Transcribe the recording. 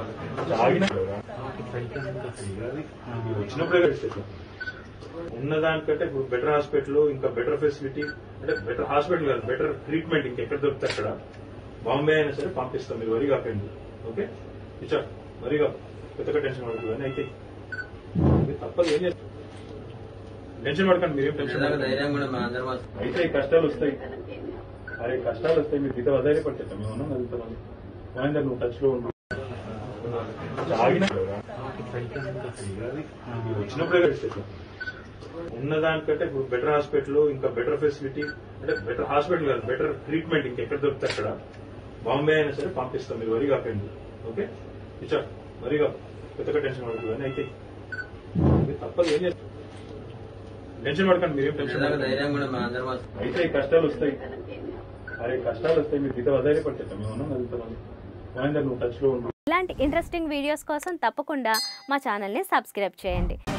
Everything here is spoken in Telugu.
ఆగిన వచ్చినప్పుడే కలిసి ఉన్న దానికంటే ఇప్పుడు బెటర్ హాస్పిటల్ ఇంకా బెటర్ ఫెసిలిటీ అంటే బెటర్ హాస్పిటల్ కాదు బెటర్ ట్రీట్మెంట్ ఇంకెక్కడ దొరికితే అక్కడ బాంబే అయినా సరే పంపిస్తాం మీరు వరి కాకండి ఓకే ఇచ్చా వరిగా పెద్దగా టెన్షన్ పడదు అని అయితే మీరు తప్పదు ఏం చేస్తారు టెన్షన్ పడకండి మీరేం టెన్షన్ నిజంగా పడకండి. ధైర్యం కూడా మా అందరం వస్తుంది. అయితే ఈ కష్టాలు వస్తాయి అరే కష్టాలు వస్తాయి మీరు గీత వదిలిపడతాయి మేము ఉన్నాం కదా ఇంతమంది మహేందర్ నువ్వు టచ్ లో ఉన్నావు ఆగిన వచ్చినప్పుడే కలిసి ఉన్న దానికంటే ఇప్పుడు బెటర్ హాస్పిటల్ ఇంకా బెటర్ ఫెసిలిటీ అంటే బెటర్ హాస్పిటల్ కాదు బెటర్ ట్రీట్మెంట్ ఇంకెక్కడ దొరికితే అక్కడ బాంబే అయినా సరే పంపిస్తాం మీరు వరి కాకండి ఓకే ఇచ్చా వరిగా పెద్దగా టెన్షన్ పడదు అని అయితే మీరు తప్పదు ఏం చేస్తారు టెన్షన్ పడకండి మీరేం టెన్షన్ నిజంగా పడకండి. ధైర్యం కూడా మా అందరం వస్తుంది. అయితే ఈ కష్టాలు వస్తాయి అరే కష్టాలు వస్తాయి మీరు గీత వదిలిపడతాయి మేము ఉన్నాం కదా ఇంతమంది మహేందర్ నువ్వు టచ్ లో ఉన్నావు ఇలాంటి ఇంట్రెస్టింగ్ వీడియోస్ కోసం తప్పకుండా మా ఛానల్ని సబ్స్క్రైబ్ చేయండి